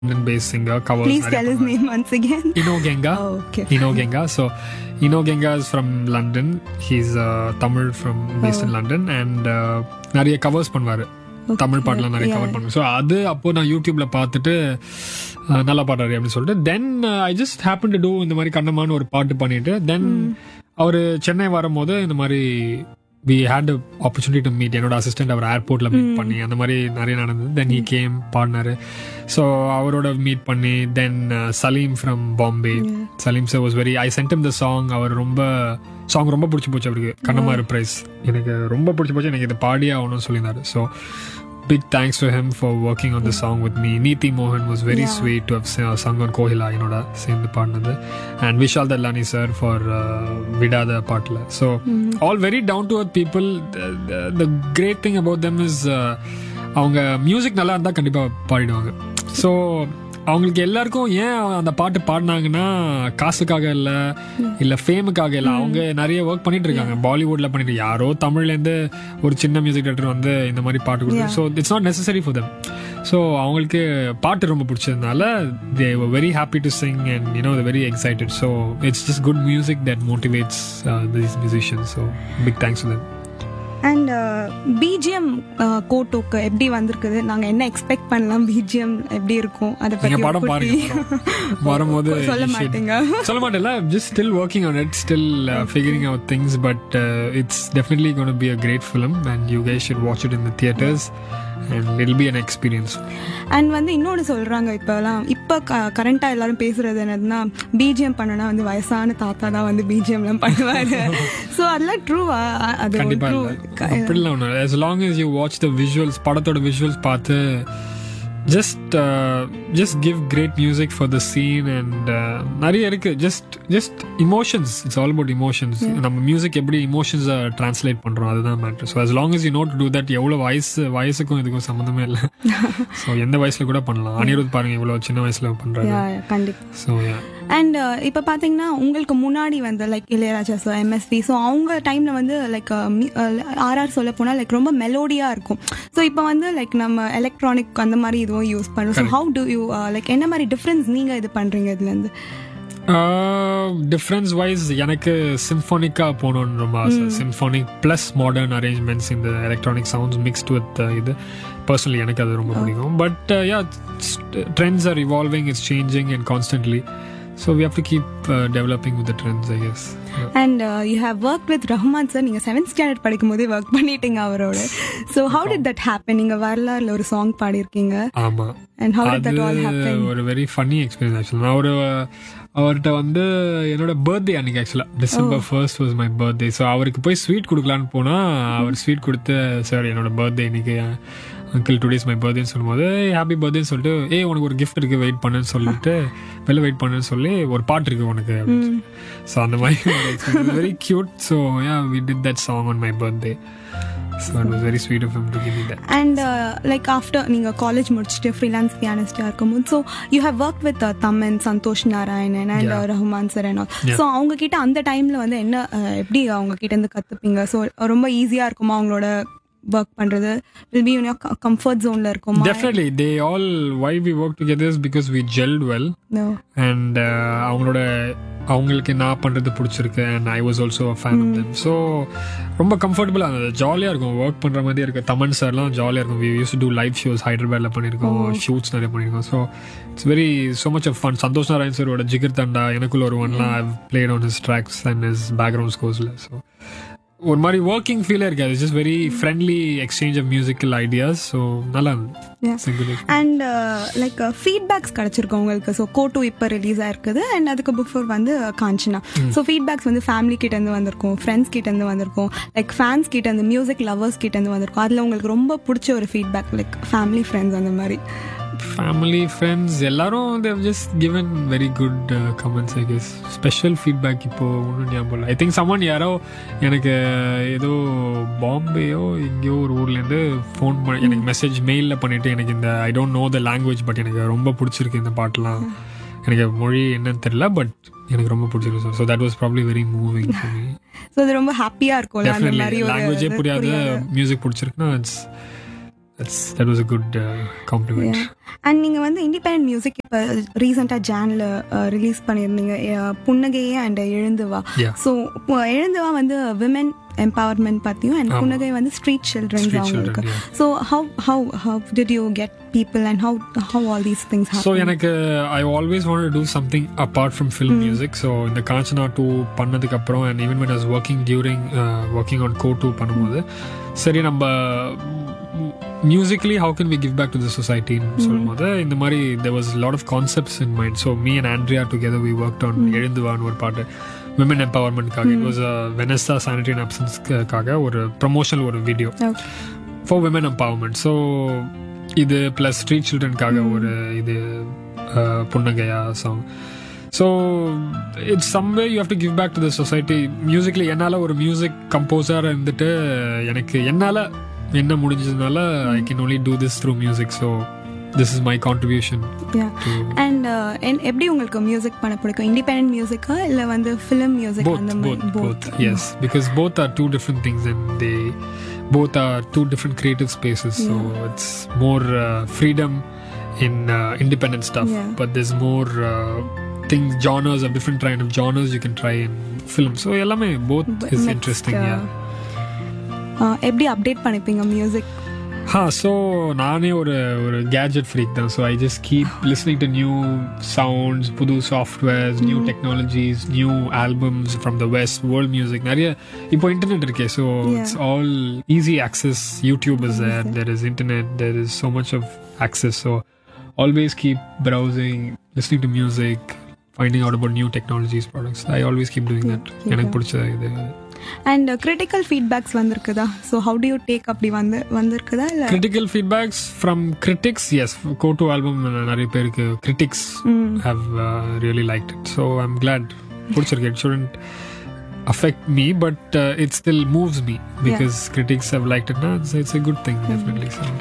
London based singer covers Please நிறைய tell his பண்ணுவாரு. name once again. Ino Genga Oh, okay. Ino Genga so Ino Genga is from London he's uh, Tamil from based in London and uh, நிறைய covers பண்ணுவாரு தமிழ் பாட்டுலாம் நிறைய cover பண்ணுவேன் so அது அப்போ நான் யூடியூப்ல பார்த்துட்டு அஹ், நல்லா பாடுறாரு அப்படின்னு சொல்லிட்டு then I just happen to do இந்த மாதிரி கண்ணமான ஒரு பாட்டு பண்ணிட்டு தென் அவர் சென்னை வரும்போது இந்த மாதிரி we had opportunity to meet என்னோட அசிஸ்டன்ட் அவர் ஏர்போர்ட்ல மீட் பண்ணி அந்த மாதிரி நிறைய நடந்தது தென் ஹி கேம் பாடினாரு ஸோ அவரோட மீட் பண்ணி then Salim from Bombay Salim sir was very I sent him the song அவர் ரொம்ப சாங் ரொம்ப பிடிச்சி போச்சு அவருக்கு கண்ணமாரு பிரைஸ் எனக்கு ரொம்ப பிடிச்சி போச்சு எனக்கு இதை பாடியே ஆகணும்னு சொல்லியிருந்தாரு so big thanks to him for working on the song with me. Neeti Mohan was very sweet to have sung- sung on Kohila, என்னோட சேர்ந்து பாடினது and Vishal Dadlani sir for விடாத பாட்டில் so all very down to earth people the great thing about them is அவங்க music நல்லா இருந்தால் கண்டிப்பாக பாடிடுவாங்க so அவங்களுக்கு எல்லாருக்கும் ஏன் அந்த பாட்டு பாடினாங்கன்னா காசுக்காக இல்லை இல்லை ஃபேமுக்காக இல்லை அவங்க நிறைய ஒர்க் பண்ணிட்டு இருக்காங்க பாலிவுட்ல பண்ணிட்டு யாரோ தமிழ்லேருந்து ஒரு சின்ன மியூசிக் டேரக்டர் வந்து இந்த மாதிரி பாட்டு கொடுத்து so it's not necessary for them so அவங்களுக்கு பாட்டு ரொம்ப பிடிச்சதுனால they very happy to sing and you know very excited so it's just good music that motivates these musician so big thanks to them and BGM கோட்டோக்கு எப்படி வந்திருக்குது நாங்க என்ன expect பண்ணலாம் பிஜிஎம் எப்படி இருக்கும் அதை நீங்க பத்தி ஒரு படம் பாருங்க குட்டி- படம். வரும்போது சொல்ல you should- மாட்டீங்க சொல்ல மாட்டேன்ல just still working on it still figuring out things but it's definitely gonna be a great film and you guys should watch it in the theatres and it'll be an experience and வந்து இன்னொன்று சொல்றாங்க இப்போலாம் இப்போ கரண்டா எல்லாரும் பேசுறது என்னதுன்னா BGM பண்ணனா வந்து வயசான தாத்தா தான் வந்து பிஜிஎம்லாம் பண்ணுவாரு ஸோ அதெல்லாம் ட்ரூவா அது கண்டிப்பா ட்ரூ இல்ல அப்படிலாம் ஒன்று as long as you watch the visuals படத்தோட visuals பார்த்து just just give great music for the scene and நிறைய இருக்கு just just emotions it's all about emotions நம்ம மியூசிக் எப்படி இமோஷன்ஸை ட்ரான்ஸ்லேட் பண்றோம் அதுதான் matter so as long as you know to do that எவ்வளோ வயசு வயசுக்கும் இதுக்கும் சம்மந்தமே இல்லை ஸோ எந்த வயசுல கூட பண்ணலாம் அனிருத் பாருங்க இவ்வளோ சின்ன வயசுல பண்றாரு கண்டிப்பா ஸோ அண்ட் இப்போ பார்த்தீங்கன்னா உங்களுக்கு முன்னாடி வந்து like Ilaiyaraaja so MSV so அவங்க டைமில் வந்து லைக் ஆர்ஆர் சொல்ல போனால் லைக் ரொம்ப மெலோடியாக இருக்கும் ஸோ இப்போ வந்து லைக் நம்ம எலக்ட்ரானிக் அந்த மாதிரி இதுவும் யூஸ் பண்ணுறோம் so how do you like என்ன மாதிரி டிஃப்ரென்ஸ் நீங்கள் இது பண்ணுறீங்க இதுலேருந்து டிஃப்ரென்ஸ் வைஸ் எனக்கு சிம்ஃபோனிக்கா போகணும்னு ரொம்ப ஆசை சிம்ஃபோனிக் ப்ளஸ் மாடர்ன் அரேஞ்ச்மெண்ட்ஸ் இந்த எலக்ட்ரானிக் சவுண்ட்ஸ் மிக்ஸ்ட் வித் இது பர்சனலி எனக்கு அது ரொம்ப பிடிக்கும் but yeah trends are evolving it's changing and constantly so we have to keep developing with trends I guess and you have work with Rahman sir நீங்கள் seventh standard படிக்கும் போதே work பண்ணிட்டீங்க அவரோட so how did that happen நீங்கள் வரலாறுல ஒரு song பாடியிருக்கீங்க ஆமா and how did that all அது ஹேப்பன் ஒரு வெரி ஃபன்னி எக்ஸ்பீரியன்ஸ் ஆக்சுவலி நான் ஒரு அவர்கிட்ட வந்து என்னோட பர்த்டே அன்னைக்கு ஆக்சுவலாக December first was my birthday so அவருக்கு போய் ஸ்வீட் கொடுக்கலான்னு போனால் அவர் ஸ்வீட் கொடுத்து சார் என்னோட பர்த்டே இன்னைக்கு அங்கிள் டூ டேஸ் மை பர்த்டேன்னு சொல்லும்போது ஹாப்பி பர்த்டேன்னு சொல்லிட்டு ஏய் உனக்கு ஒரு கிஃப்ட் இருக்கு வெயிட் பண்ணுன்னு சொல்லிட்டு வெளில வெயிட் பண்ணுன்னு சொல்லி ஒரு பாட்டு இருக்கு உனக்கு ஸோ அந்த மாதிரி very cute so yeah we did that song on my birthday so it was very sweet of him to give me that and like after நீங்கள் காலேஜ் முடிச்சுட்டு ஃப்ரீலான்ஸ் பியானிஸ்டாக இருக்கும்போது so you have work with Thaman Santhosh Narayanan and Rahman sir and so அவங்க கிட்ட அந்த டைம்ல வந்து என்ன uh, எப்படி அவங்க கிட்ட இருந்து கத்துப்பீங்க ஸோ ரொம்ப ஈஸியா இருக்குமா அவங்களோட ஒர்க் பண்றது வில் பி கம்ஃபர்ட் ஜோன்ல இருக்குமா Definitely, they all why we work together is because we gelled well, No. and uh, அவங்களோட அவங்களுக்கு நான் பண்றது பிடிச்சிருக்கு and I was also fan of them so ரொம்ப கம்ஃபர்டபுளாக இருந்தது ஜாலியாக இருக்கும் ஒர்க் பண்ணுற மாதிரி இருக்கு தமன் சார்லாம் ஜாலியாக இருக்கும் we use to live shows ஹைதராபாத்ல பண்ணியிருக்கோம் ஷூட்ஸ் நிறைய பண்ணியிருக்கோம் so it's very so much of fun Santhosh Narayan சாரோட ஜிகர் தண்டா எனக்குள்ள ஒரு ஒன்லாம் I played on his tracks and his background ஸ்கோர்ஸில் ஸோ ஒரு மாதிரி ஒர்க்கிங் ஃபீலே இருக்காது just very friendly exchange of musical ideas so நல்லா Yeah. இருந்தது அண்ட் லைக் ஃபீட்பேக்ஸ் கிடைச்சிருக்கும் உங்களுக்கு ஸோ கோ டூ இப்போ ரிலீஸ் ஆயிருக்குது அண்ட் அதுக்கு பிஃபோர் வந்து காஞ்சனா ஸோ ஃபீட்பேக்ஸ் வந்து ஃபேமிலி கிட்ட இருந்து வந்திருக்கும் ஃப்ரெண்ட்ஸ் கிட்ட இருந்து வந்திருக்கும் லைக் ஃபேன்ஸ் கிட்ட இருந்து மியூசிக் லவர்ஸ் கிட்ட இருந்து வந்திருக்கும் அதில் உங்களுக்கு ரொம்ப பிடிச்ச ஒரு ஃபீட்பேக் லைக் ஃபேமிலி ஃப்ரெண்ட்ஸ் அந்த மாதிரி ஃபேமிலி ஃப்ரெண்ட்ஸ் எல்லாரும் Dev just given very good comments I guess special feedback இப்போ ஒன்றும் ஞாபகம் ஐ திங்க் சம்மன் யாரோ எனக்கு ஏதோ பாம்பேயோ எங்கேயோ ஒரு ஊர்லேருந்து ஃபோன் பண்ணி எனக்கு மெசேஜ் மெயிலில் பண்ணிட்டு எனக்கு இந்த I don't know the language but எனக்கு ரொம்ப பிடிச்சிருக்கு இந்த பாட்டெலாம் எனக்கு மொழி என்னன்னு தெரியல பட் எனக்கு ரொம்ப பிடிச்சிருக்கு so that was probably very moving so அது ரொம்ப ஹாப்பியாக இருக்கும்ல அந்த மாதிரி டெஃபினெட்லி ஒரு லாங்குவேஜே இது புரியாத புரியாத- மியூசிக் பிடிச்சிருக்குன்னா it's that's that was a good compliment and நீங்க வந்து இண்டிபெண்டன்ட் மியூசிக் இப்போ ரீசெண்டா ஜான்ல ரிலீஸ் பண்ணியிருந்தீங்க அஹ், புன்னகையே அண்ட் எழுந்து வா Yeah. ஸோ எழுந்து வா வந்து விமன் எம்பவர்மெண்ட் பத்தியும் அண்ட் புன்னகை வந்து ஸ்ட்ரீட் சில்ட்ரன்ஸ் Street அவங்களுக்கு children, yeah. So how how how did you get people and how how all these things so எனக்கு I always want to something apart from film music so இந்த Kanchana two பண்ணதுக்கு அப்புறம் and even when I was working during working on Ko two பண்ணும்போது சரி நம்ம musically how can we give back to the சொசைட்டின்னு சொல்லும்போது இந்த மாதிரி there was lot of concepts in mind so me and Andrea together we work on எழுந்துவான்னு ஒரு பாட்டு விமன் எம்பவர்மெண்ட்காக இட் வாஸ் வெனஸ்டா சானிடரி அப்சன்ஸ்க்காக ஒரு ப்ரமோஷனல் ஒரு video for women empowerment so இது ப்ளஸ் ஸ்ட்ரீட் சில்ட்ரனுக்காக ஒரு இது அஹ், புன்னகையா song so it's some way you how to give back to the society மியூசிக்ல என்னால் ஒரு மியூசிக் கம்போசராக இருந்துட்டு எனக்கு என்னால் என்ன முடிஞ்சதுனால I can only do this through music so this is my contribution and எப்படி உங்களுக்கு மியூசிக் பண்ண பிடிக்கும் இண்டிபெண்டன்ட் மியூசிக்கா இல்ல வந்து ஃபிலிம் மியூசிக் both அந்த both மாதிரி both yes because both are two different things and they both are two different creative spaces so it's more uh, freedom in uh, independent stuff Yeah. but there's more uh, things genres of different kind of genres you can try in film so எல்லாமே both is Mixed, interesting uh, yeah uh, எப்படி update பண்ணிப்பீங்க music ஹா so நானே ஒரு ஒரு gadget freak தான் so I just keep listening to new sounds புது softwares new technologies new albums from the west world music நிறைய இப்போ இன்டர்நெட் இருக்கே so it's all easy access YouTube is there there is internet there is so much of access so always keep browsing listening to music finding out about new technologies products I always keep doing that எனக்கு பிடிச்ச இது and critical feedbacks வந்திருக்குதா so how do you take அப்படி வந்து வந்திருக்குதா இல்ல critical feedbacks from critics yes go to album நிறைய பேருக்கு critics have uh, really liked it so i'm glad பிடிச்சிருக்கு it shouldn't affect me but uh, it still moves me because critics have liked it now it's, it's a good thing definitely so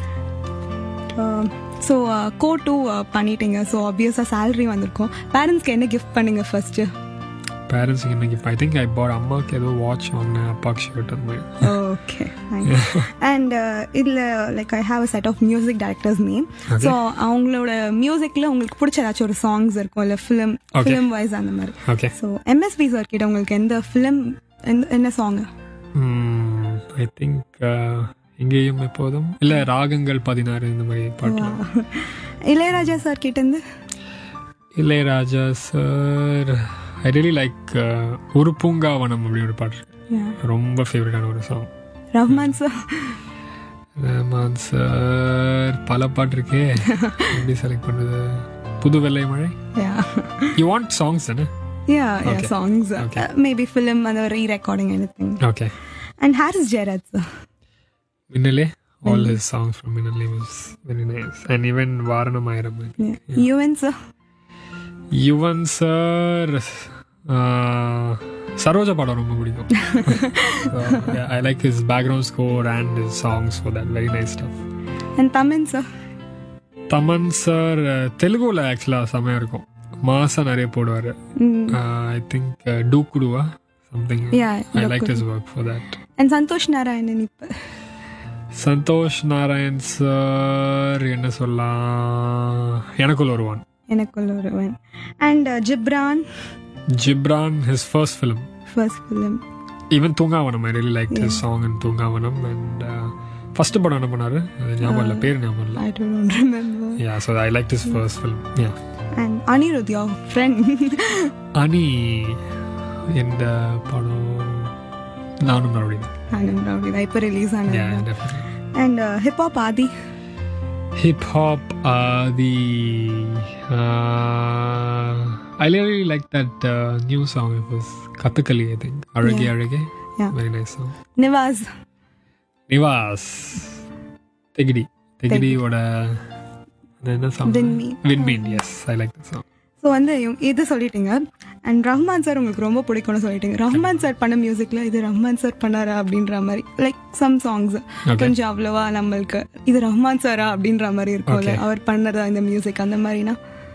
so Ko two பண்ணிட்டீங்க so ஆப்வியஸாக salary வந்திருக்கும் பேரண்ட்ஸ்க்கு என்ன gift பண்ணீங்க first parents இன்னைக்கு i think i bought அம்மாக்கு ஏதோ watch வாங்கினேன் அப்பாக்கு ஷர்ட் அந்த மாதிரி ஓகே அண்ட் இதில் like I have a set of music directors name so அவங்களோட மியூசிக்கில் உங்களுக்கு பிடிச்ச ஏதாச்சும் ஒரு சாங்ஸ் இருக்கும் இல்லை ஃபிலிம் Okay. ஃபிலிம் வைஸ் அந்த மாதிரி okay ஸோ எம்எஸ்வி சார் கிட்ட உங்களுக்கு எந்த ஃபிலிம் என்ன சாங் ஐ திங்க் எங்கேயும் எப்போதும் இல்ல ராகங்கள் பதினாறு இந்த மாதிரி பாட்டுலாம் இளையராஜா சார் கிட்ட இருந்து Ilaiyaraaja sir I really like ஒரு பூங்காவனம் அப்படி ஒரு பாட்டு இருக்கு. Yeah. ரொம்ப ஃபேவரட்டான ஒரு song Rahman sir Rahman sir பல பாட்டு இருக்கே எப்படி செலக்ட் பண்ணுறது புது வெள்ளை மழை யூ வாண்ட் சாங்ஸ் தானே yeah yeah Okay. Songs Okay. Maybe film அந்த re recording anything okay and Harris Jayaraj sir Minnale all his songs from Minnale was very nice and even Vaaranam Aayiram Yuvan sir Yuvan sir Saroja படம் ரொம்ப பிடிக்கும் I like his background score and his songs for that very nice stuff and Tamil sir Thaman sir தெலுங்குல ஆக்சுவலாக செமையா இருக்கும் மாசா நிறைய போடுவார் I think டூக்குடுவா something Yeah, I like his work for that and Santhosh Narayanan இப்போ சந்தோஷ் நாராயண் சார் என்ன சொல்லலாம் எனக்குள்ள Oruvan Enakkul Oruvan and Ghibran Ghibran his first film first film even Thoongavanam I really like his song in Thoongavanam and first படம் என்ன பண்ணாரு அது ஞாபகம் இல்லை பேர் ஞாபகம் இல்லை I don't remember yeah so I like his first film yeah and Anirudh your friend Ani எந்த படம் நானும் மறுபடியும் ஆனந்த் ரவுடி தான் இப்போ ரிலீஸ் யா ஆனது definitely and hip hop Aadhi Hip hop, uh, the uh, I really like that uh, new song. It was Kathakali, I think. Arage Arage. Yeah. Very nice song. Nivas Nivas. Tegidi. Tegidi ஓட அது என்ன song? Winmean. Winmean, yes. I like that song. So வந்து இவங்க- இது சொல்லிட்டீங்க and Rahman sir உங்களுக்கு ரொம்ப பிடிக்கும்னு சொல்லிட்டீங்க ரஹ்மான் சார் பண்ண மியூசிக்ல இது ரஹ்மான் சார் பண்ணாரா அப்படின்ற மாதிரி லைக் சம் சாங்ஸ் கொஞ்சம் அவ்வளவா நம்மளுக்கு இது ரஹ்மான் சாரா அப்படின்ற மாதிரி இருக்கும்ல Okay. அவர் பண்ணதா இந்த மியூசிக் அந்த மாதிரினா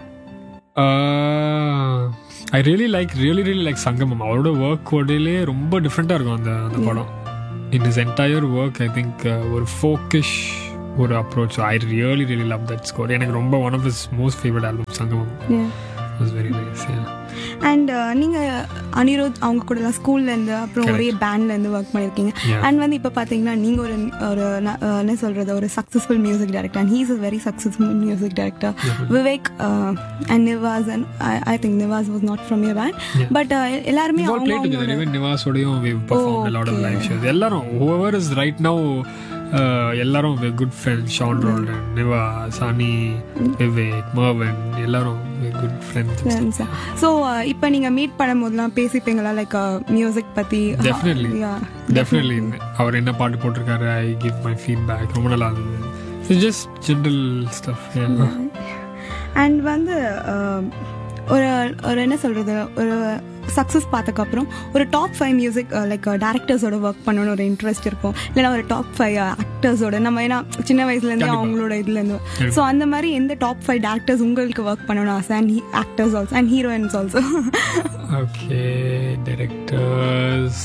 Uh, I really like, really, really like சங்கமம் அவரோட ஒர்க் ஓடையிலே ரொம்ப டிஃப்ரெண்ட்டாக இருக்கும் அந்த அந்த படம் in is entire work I think ஒரு ஃபோக்கிஷ் ஒரு approach I really really love that score எனக்கு ரொம்ப one of is most favourite album Sangamam was very nice and நீங்க அனிருத் அவங்க கூட எல்லாம் ஸ்கூல்ல இருந்து அப்புறம் ஒரே பேண்ட்ல இருந்து ஒர்க் பண்ணிருக்கீங்க Yeah. அண்ட் வந்து இப்ப பாத்தீங்கன்னா நீங்க ஒரு ஒரு ந- அஹ், என்ன சொல்றது ஒரு successful music director and he's a very successful music director Vivek and Nivas and I think Nivas was not from your band but எல்லாருமே all அவங்க played together. அவங்களோட Even நிவாஸோடையும் we performed a lot of live shows. எல்லாரும் whoever is right now uh, எல்லாரும் we're good friends. Sean Roldan, Niva, Sani, Vivek, Marvan எல்லாரும் we're good friends. So இப்போ நீங்க meet பண்ணும்போதெல்லாம் பேசிப்பீங்களா லைக் மியூசிக் பத்தி Definitely. Yeah. Definitely. அவர் என்ன பாட்டு போட்டிருக்காரு ஐ கிவ் மை ஃபீட்பேக் ரொம்ப நல்லா இருந்தது It's just general stuff. Yeah. And வந்து அஹ், ஒரு ஒரு என்ன சொல்றது ஒரு சக்ஸஸ் பார்த்ததுக்கப்புறம் ஒரு டாப் ஃபைவ் மியூசிக் லைக் டேரக்டர்ஸோட ஒர்க் பண்ணணும்னு ஒரு இன்ட்ரெஸ்ட் இருக்கும் இல்லைன்னா ஒரு டாப் ஃபைவ் ஆக்டர்ஸோட நம்ம ஏன்னா சின்ன வயசுலேருந்தே கண்டிப்பா. அவங்களோட இதுலேருந்து ஸோ அந்த மாதிரி எந்த டாப் ஃபைவ் டேரக்டர்ஸ் உங்களுக்கு ஒர்க் பண்ணணும் ஆசை and actors also and heroines also Okay, directors.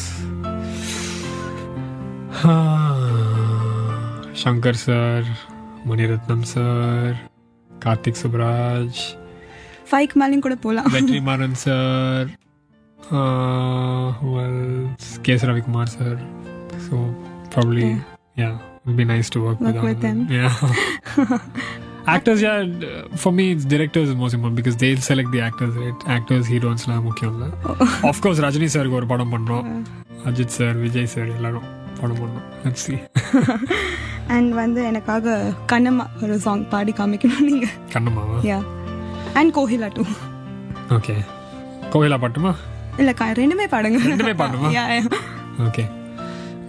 Shankar sir, Maniratnam sir, Karthik Subraj, ஃபைவ்க்கு மேலேயும் கூட போகலாம் Vetrimaran sir, uh, who else? K.S. Ravikumar sir. So probably, yeah, it would be nice to work, Work with, all with of them. them. Yeah. actors, yeah, d- for me, it's directors is most important because they'll select the actors, right? Actors, heroes, எல்லாம் முக்கியம் இல்ல of course Rajini சாருக்கு ஒரு படம் பண்ணோம் Ajith sir Vijay sir எல்லாரும் படம் பண்ணோம் லெட்ஸ் see அண்ட் வந்து எனக்காக கண்ணம்மா ஒரு சாங் பாடி காமிக்கணும் நீங்க கண்ணம்மாவா yeah and Kokila too okay கோவிலா பாட்டுமா இல்ல க- ரெண்டுமே பாடுங்க ரெண்டுமே பாடணுமா? Yeah, yeah. ஓகே